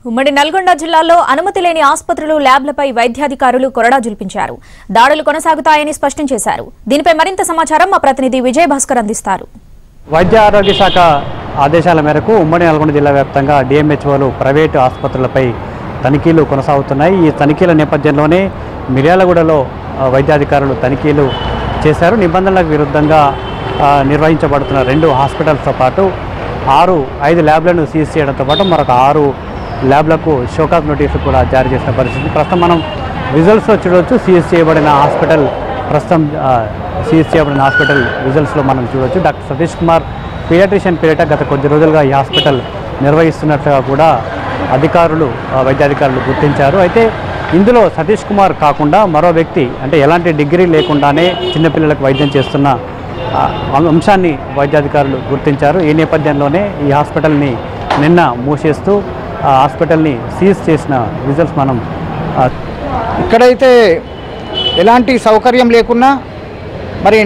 ఉమ్మడి నల్గొండ జిల్లాలో అనుమతి లేని ఆసుపత్రులు ల్యాబ్లపై వైద్యాధికారులు కొరడా జుల్పించారు దాడులు కొనసాగుతాయని స్పష్టం చేశారు దీనిపై మరింత సమాచారం మా ప్రతినిధి విజయ్ భాస్కర్ అందిస్తారు వైద్య ఆరోగ్య శాఖ ఆదేశాల మేరకు ఉమ్మడి నల్గొండ జిల్లా వ్యాప్తంగా డిఎంహెచ్ఓలు ప్రైవేటు ఆసుపత్రులపై తనిఖీలు కొనసాగుతున్నాయి ఈ తనిఖీల నేపథ్యంలోనే మిర్యాలగూడలో ఆ, వైద్యాధికారులు తనిఖీలు చేశారు నిబంధనలకు విరుద్ధంగా ఆ, నిర్వహించబడుతున్న రెండు హాస్పిటల్స్తో పాటు ఆరు ఐదు ల్యాబ్లను సీజ్ చేయడంతో పాటు మరొక ఆరు ల్యాబ్లకు షోకాస్ నోటీసులు కూడా జారీ చేసిన పరిస్థితి ప్రస్తుతం మనం రిజల్ట్స్లో చూడవచ్చు సీజ్ చేయబడిన హాస్పిటల్ ప్రస్తుతం ఆ, సీజ్ చేయబడిన హాస్పిటల్ రిజల్ట్స్లో మనం చూడవచ్చు డాక్టర్ సతీష్ కుమార్ పీడియాట్రిషియన్ పేరిట గత కొద్ది రోజులుగా ఈ హాస్పిటల్ నిర్వహిస్తున్నట్లుగా కూడా అధికారులు ఆ, వైద్యాధికారులు గుర్తించారు అయితే ఇందులో సతీష్ కుమార్ కాకుండా మరో వ్యక్తి అంటే ఎలాంటి డిగ్రీ లేకుండానే చిన్నపిల్లలకు వైద్యం చేస్తున్న ఆ, అంశాన్ని వైద్యాధికారులు గుర్తించారు ఈ నేపథ్యంలోనే ఈ హాస్పిటల్ని నిన్న మూసేస్తూ ఆ హాస్పిటల్ని సీజ్ చేసిన రిజల్ట్స్ మనం ఆ, ఇక్కడైతే ఎలాంటి సౌకర్యం లేకున్నా మరి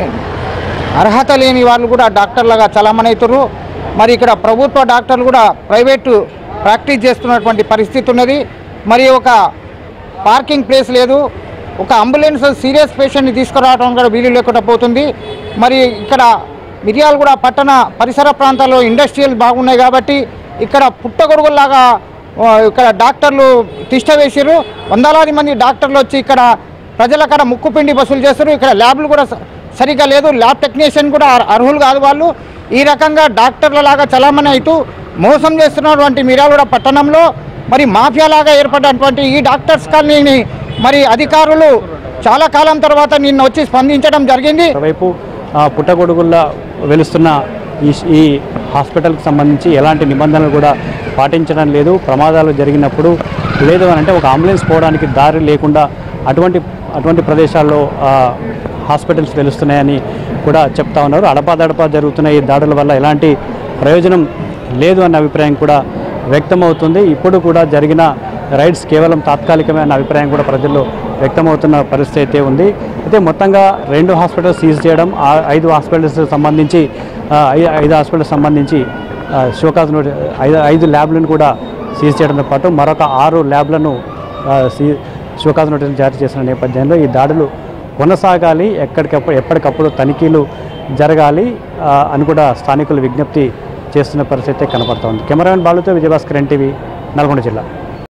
అర్హత లేని వాళ్ళు కూడా డాక్టర్లుగా చలామణి అవుతారు మరి ఇక్కడ ప్రభుత్వ డాక్టర్లు కూడా ప్రైవేటు ప్రాక్టీస్ చేస్తున్నటువంటి పరిస్థితి ఉన్నది మరి ఒక పార్కింగ్ ప్లేస్ లేదు ఒక అంబులెన్స్ సీరియస్ పేషెంట్ని తీసుకురావడం కూడా వీలు లేకుండా పోతుంది మరి ఇక్కడ మిరియాలు కూడా పట్టణ పరిసర ప్రాంతాల్లో ఇండస్ట్రియల్ బాగున్నాయి కాబట్టి ఇక్కడ పుట్టగొడుగుల్లాగా ఆ, ఇక్కడ డాక్టర్లు తిష్ట వేసిర్రు వందలాది మంది డాక్టర్లు వచ్చి ఇక్కడ ప్రజల కాడ ముక్కు పిండి వసూలు చేస్తారు ఇక్కడ ల్యాబ్లు కూడా స- సరిగ్గా లేదు ల్యాబ్ టెక్నీషియన్ కూడా అర్- అర్హులు కాదు వాళ్ళు ఈ రకంగా డాక్టర్ల లాగా చలామణి అవుతూ మోసం చేస్తున్నటువంటి మిర్యాలగూడ పట్టణంలో మరి మాఫియా లాగా ఏర్పడినటువంటి ఈ డాక్టర్స్ కాలనీని మరి అధికారులు చాలా కాలం తర్వాత నిన్న వచ్చి స్పందించడం జరిగింది మరోవైపు ఆ, పుట్టగొడుగుల్లా వెలుస్తున్న ఈ ఈ హాస్పిటల్కి సంబంధించి ఎలాంటి నిబంధనలు కూడా పాటించడం లేదు ప్రమాదాలు జరిగినప్పుడు లేదు అని అంటే ఒక అంబులెన్స్ పోవడానికి దారి లేకుండా అటువంటి అటువంటి ప్రదేశాల్లో ఆ, హాస్పిటల్స్ వెలుస్తున్నాయని కూడా చెప్తా ఉన్నారు అడపాదడపా జరుగుతున్న ఈ దాడుల వల్ల ఎలాంటి ప్రయోజనం లేదు అన్న అభిప్రాయం కూడా వ్యక్తమవుతుంది ఇప్పుడు కూడా జరిగిన రైడ్స్ కేవలం తాత్కాలికమైన అభిప్రాయం కూడా ప్రజల్లో వ్యక్తమవుతున్న పరిస్థితి అయితే ఉంది అయితే మొత్తంగా రెండు హాస్పిటల్స్ సీజ్ చేయడం ఆ ఐదు హాస్పిటల్స్ సంబంధించి ఆ, ఐ- ఐదు హాస్పిటల్స్ సంబంధించి ఆ, షోకాజ్ నోటి ఐదు ఐదు ల్యాబ్లను కూడా సీజ్ చేయడంతో పాటు మరొక ఆరు ల్యాబ్లను ఆ, సీ షోకాజ్ నోటీసులు జారీ చేసిన నేపథ్యంలో ఈ దాడులు కొనసాగాలి ఎక్కడికప్పుడు ఎప్పటికప్పుడు తనిఖీలు జరగాలి ఆ, అని కూడా స్థానికులు విజ్ఞప్తి చేస్తున్న పరిస్థితి కనపడుతోంది కెమెరామెన్ బాలుతో విజయభాస్కర్ ఎన్టీవీ నల్గొండ జిల్లా